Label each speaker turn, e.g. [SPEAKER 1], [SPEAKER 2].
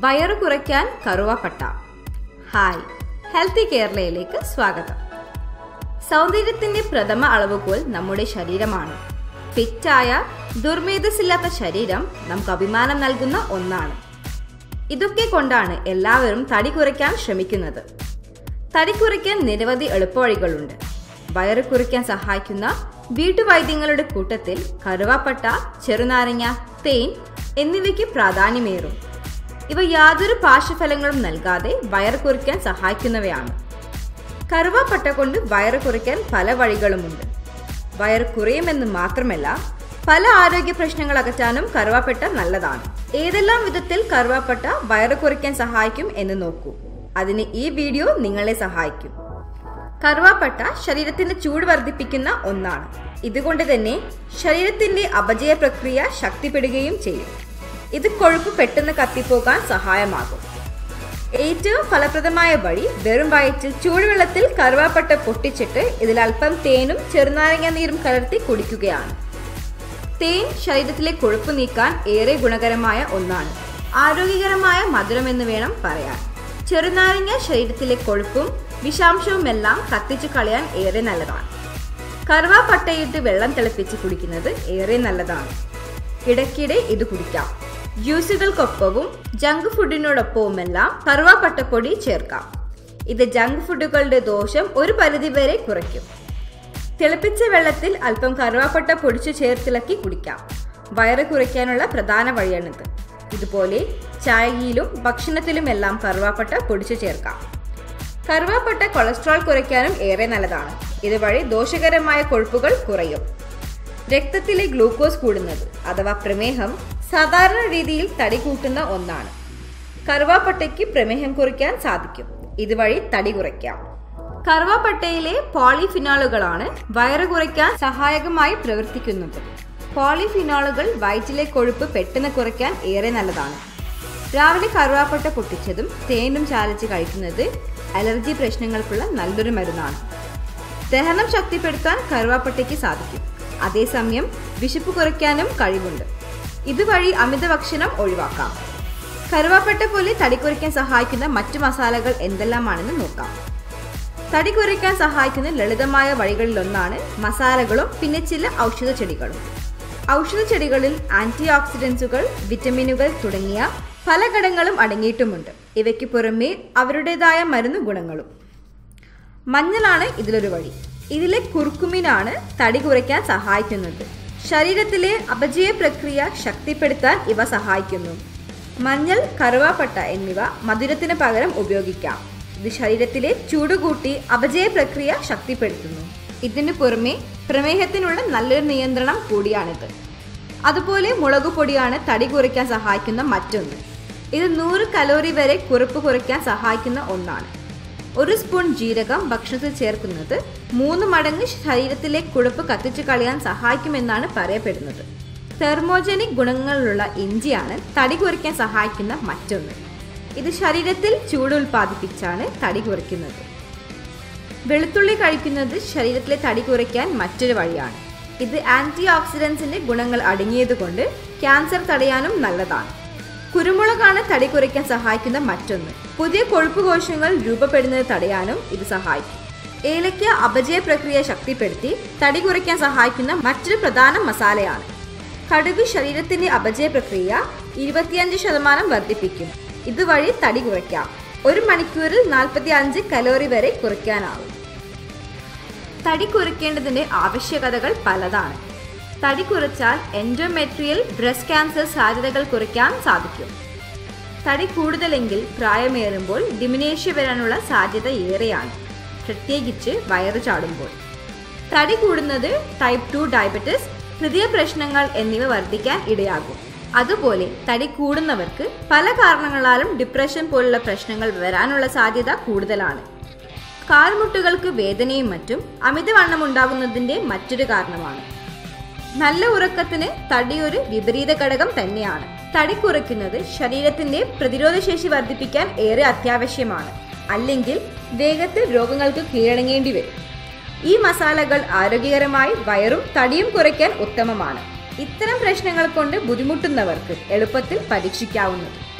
[SPEAKER 1] വയറു കുറയ്ക്കാൻ കറുവാപ്പട്ട hi healthy കേരളയിലേക്ക് സ്വാഗതം സൗന്ദര്യത്തിന്റെ പ്രഥമ അളവുകോൽ നമ്മുടെ ശരീരമാണ് ഫിറ്റായ ദുർമേധസില്ലാത്ത ശരീരം നമുക്ക് അഭിമാനം നൽകുന്ന ഒന്നാണ് ഇതൊക്കെ കൊണ്ടാണ് എല്ലാവരും തടി കുറയ്ക്കാൻ ശ്രമിക്കുന്നത് തടി കുറയ്ക്കാൻ നിരവധി എളുപ്പവഴികളുണ്ട് വയറ് കുറയ്ക്കാൻ സഹായിക്കുന്ന വീട്ടുവൈദ്യങ്ങളുടെ കൂട്ടത്തിൽ കറുവാപ്പട്ട ചെറുനാരങ്ങ തേൻ എന്നിവയ്ക്ക് പ്രാധാന്യമേറും ഇവ യാതൊരു പാർശ്വഫലങ്ങളും നൽകാതെ വയറ് കുറയ്ക്കാൻ സഹായിക്കുന്നവയാണ് കറുവാപ്പട്ട കൊണ്ട് വയറ് കുറയ്ക്കാൻ പല വഴികളുമുണ്ട് വയറ് കുറയുമെന്ന് മാത്രമല്ല പല ആരോഗ്യ പ്രശ്നങ്ങൾ അകറ്റാനും കറുവാപ്പട്ട നല്ലതാണ് ഏതെല്ലാം വിധത്തിൽ കറുവാപ്പട്ട വയറ് കുറയ്ക്കാൻ സഹായിക്കും എന്ന് നോക്കൂ അതിന് ഈ വീഡിയോ നിങ്ങളെ സഹായിക്കും കറുവാപ്പട്ട ശരീരത്തിന്റെ ചൂട് വർദ്ധിപ്പിക്കുന്ന ഒന്നാണ് ഇതുകൊണ്ട് തന്നെ ശരീരത്തിന്റെ അപചയ പ്രക്രിയ ശക്തിപ്പെടുകയും ചെയ്യും ഇത് കൊഴുപ്പ് പെട്ടെന്ന് കത്തിപ്പോകാൻ സഹായമാകും ഏറ്റവും ഫലപ്രദമായ വഴി വെറും വയറ്റിൽ ചൂടുവെള്ളത്തിൽ കറുവാപ്പട്ട പൊട്ടിച്ചിട്ട് ഇതിൽ അല്പം തേനും ചെറുനാരങ്ങ നീരും കലർത്തി കുടിക്കുകയാണ് തേൻ ശരീരത്തിലെ കൊഴുപ്പ് നീക്കാൻ ഏറെ ഗുണകരമായ ഒന്നാണ് ആരോഗ്യകരമായ മധുരം എന്ന് വേണം പറയാൻ ചെറുനാരങ്ങ ശരീരത്തിലെ കൊഴുപ്പും വിഷാംശവുമെല്ലാം കത്തിച്ചു കളയാൻ ഏറെ നല്ലതാണ് കറുവാപ്പട്ടയിട്ട് വെള്ളം തിളപ്പിച്ച് കുടിക്കുന്നത് ഏറെ നല്ലതാണ് ഇടയ്ക്കിടെ ഇത് കുടിക്കാം ജ്യൂസുകൾക്കൊപ്പവും ജങ്ക് ഫുഡിനോടൊപ്പവുമെല്ലാം കറുവാപ്പട്ടപ്പൊടി ചേർക്കാം ഇത് ജങ്ക് ഫുഡുകളുടെ ദോഷം ഒരു പരിധിവരെ കുറയ്ക്കും തിളപ്പിച്ച വെള്ളത്തിൽ അല്പം കറുവാപ്പട്ട പൊടിച്ചു ചേർത്തിളക്കി കുടിക്കാം വയറ് കുറയ്ക്കാനുള്ള പ്രധാന വഴിയാണിത് ഇതുപോലെ ചായയിലും ഭക്ഷണത്തിലുമെല്ലാം കറുവാപ്പട്ട പൊടിച്ചു ചേർക്കാം കറുവാപ്പട്ട കൊളസ്ട്രോൾ കുറയ്ക്കാനും ഏറെ നല്ലതാണ് ഇതുവഴി ദോഷകരമായ കൊഴുപ്പുകൾ കുറയും രക്തത്തിലെ ഗ്ലൂക്കോസ് കൂടുന്നത് അഥവാ പ്രമേഹം സാധാരണ രീതിയിൽ തടി കൂട്ടുന്ന ഒന്നാണ് കറുവാപ്പട്ടയ്ക്ക് പ്രമേഹം കുറയ്ക്കാൻ സാധിക്കും ഇതുവഴി തടി കുറയ്ക്കാം കറുവാപ്പട്ടയിലെ പോളിഫിനോളുകളാണ് വയറ് കുറയ്ക്കാൻ സഹായകമായി പ്രവർത്തിക്കുന്നത് പോളിഫിനോളുകൾ വയറ്റിലെ കൊഴുപ്പ് പെട്ടെന്ന് കുറയ്ക്കാൻ ഏറെ നല്ലതാണ് രാവിലെ കറുവാപ്പട്ട പൊട്ടിച്ചതും തേനും ചാലിച്ച് കഴിക്കുന്നത് അലർജി പ്രശ്നങ്ങൾക്കുള്ള നല്ലൊരു മരുന്നാണ് ദഹനം ശക്തിപ്പെടുത്താൻ കറുവാപ്പട്ടയ്ക്ക് സാധിക്കും അതേസമയം വിശപ്പ് കുറയ്ക്കാനും കഴിവുണ്ട് ഇതുവഴി അമിത ഭക്ഷണം ഒഴിവാക്കാം കറുവാപ്പട്ട പോലെ തടി കുറയ്ക്കാൻ സഹായിക്കുന്ന മറ്റു മസാലകൾ എന്തെല്ലാമാണെന്ന് നോക്കാം തടി കുറയ്ക്കാൻ സഹായിക്കുന്ന ലളിതമായ വഴികളിലൊന്നാണ് മസാലകളും പിന്നെ ചില ഔഷധ ചെടികളും ഔഷധ ചെടികളിൽ ആന്റി ഓക്സിഡൻസുകൾ വിറ്റമിനുകൾ തുടങ്ങിയ പല ഘടകങ്ങളും അടങ്ങിയിട്ടുമുണ്ട് ഇവയ്ക്ക് പുറമേ അവരുടേതായ മരുന്ന് ഗുണങ്ങളും മഞ്ഞളാണ് ഇതിലൊരു വഴി ഇതിലെ കുർക്കുമിനാണ് തടി കുറയ്ക്കാൻ സഹായിക്കുന്നത് ശരീരത്തിലെ അപചയ പ്രക്രിയ ശക്തിപ്പെടുത്താൻ ഇവ സഹായിക്കുന്നു മഞ്ഞൾ കറുവാപ്പട്ട എന്നിവ മധുരത്തിന് പകരം ഉപയോഗിക്കാം ഇത് ശരീരത്തിലെ ചൂട് കൂട്ടി അപചയ പ്രക്രിയ ശക്തിപ്പെടുത്തുന്നു ഇതിനു പുറമെ പ്രമേഹത്തിനുള്ള നല്ലൊരു നിയന്ത്രണം കൂടിയാണിത് അതുപോലെ മുളക് പൊടിയാണ് തടി കുറയ്ക്കാൻ സഹായിക്കുന്ന മറ്റൊന്ന് ഇത് നൂറ് കലോറി വരെ കുറിപ്പ് കുറയ്ക്കാൻ സഹായിക്കുന്ന ഒന്നാണ് ഒരു സ്പൂൺ ജീരകം ഭക്ഷണത്തിൽ ചേർക്കുന്നത് മൂന്ന് മടങ്ങ് ശരീരത്തിലെ കുഴപ്പ് കത്തിച്ചു കളയാൻ സഹായിക്കുമെന്നാണ് പറയപ്പെടുന്നത് തെർമോജനിക് ഗുണങ്ങളുള്ള ഇഞ്ചിയാണ് തടി കുറയ്ക്കാൻ സഹായിക്കുന്ന മറ്റൊന്ന് ഇത് ശരീരത്തിൽ ചൂട് ഉൽപ്പാദിപ്പിച്ചാണ് തടി കുറയ്ക്കുന്നത് വെളുത്തുള്ളി കഴിക്കുന്നത് ശരീരത്തിലെ തടി കുറയ്ക്കാൻ മറ്റൊരു വഴിയാണ് ഇത് ആന്റി ഓക്സിഡൻസിന്റെ ഗുണങ്ങൾ അടങ്ങിയതുകൊണ്ട് ക്യാൻസർ തടയാനും നല്ലതാണ് കുരുമുളകാണ് തടി കുറയ്ക്കാൻ സഹായിക്കുന്ന മറ്റൊന്ന് പുതിയ കൊഴുപ്പ് കോശങ്ങൾ രൂപപ്പെടുന്നത് തടയാനും ഇത് സഹായിക്കും ഏലയ്ക്ക അപചയ പ്രക്രിയ ശക്തിപ്പെടുത്തി തടി കുറയ്ക്കാൻ സഹായിക്കുന്ന മറ്റൊരു പ്രധാന മസാലയാണ് കടുക് ശരീരത്തിന്റെ അപചയ പ്രക്രിയ ഇരുപത്തിയഞ്ച് ശതമാനം വർദ്ധിപ്പിക്കും ഇതുവഴി തടി കുറയ്ക്കാം ഒരു മണിക്കൂറിൽ നാൽപ്പത്തി അഞ്ച് കലോറി വരെ കുറയ്ക്കാനാവും തടി കുറയ്ക്കേണ്ടതിന്റെ ആവശ്യകതകൾ പലതാണ് തടി കുറച്ചാൽ എൻഡോമെട്രിയൽ ബ്രസ്റ്റ് ക്യാൻസർ സാധ്യതകൾ കുറയ്ക്കാൻ സാധിക്കും തടി കൂടുതലെങ്കിൽ പ്രായമേറുമ്പോൾ ഡിമിനേഷ്യ വരാനുള്ള സാധ്യത ഏറെയാണ് പ്രത്യേകിച്ച് വയറു ചാടുമ്പോൾ തടി കൂടുന്നത് ടൈപ്പ് ടു ഡയബറ്റിസ് ഹൃദയ പ്രശ്നങ്ങൾ എന്നിവ വർദ്ധിക്കാൻ ഇടയാകും അതുപോലെ തടി കൂടുന്നവർക്ക് പല കാരണങ്ങളാലും ഡിപ്രഷൻ പോലുള്ള പ്രശ്നങ്ങൾ വരാനുള്ള സാധ്യത കൂടുതലാണ് കാൽമുട്ടുകൾക്ക് വേദനയും മറ്റും അമിതവണ്ണം ഉണ്ടാകുന്നതിന്റെ മറ്റൊരു കാരണമാണ് നല്ല ഉറക്കത്തിന് തടി ഒരു വിപരീത ഘടകം തന്നെയാണ് തടി കുറയ്ക്കുന്നത് ശരീരത്തിന്റെ പ്രതിരോധശേഷി വർദ്ധിപ്പിക്കാൻ ഏറെ അത്യാവശ്യമാണ് അല്ലെങ്കിൽ വേഗത്തിൽ രോഗങ്ങൾക്ക് കീഴടങ്ങേണ്ടി വരും ഈ മസാലകൾ ആരോഗ്യകരമായി വയറും തടിയും കുറയ്ക്കാൻ ഉത്തമമാണ് ഇത്തരം പ്രശ്നങ്ങൾ കൊണ്ട് ബുദ്ധിമുട്ടുന്നവർക്ക് എളുപ്പത്തിൽ പരീക്ഷിക്കാവുന്നത്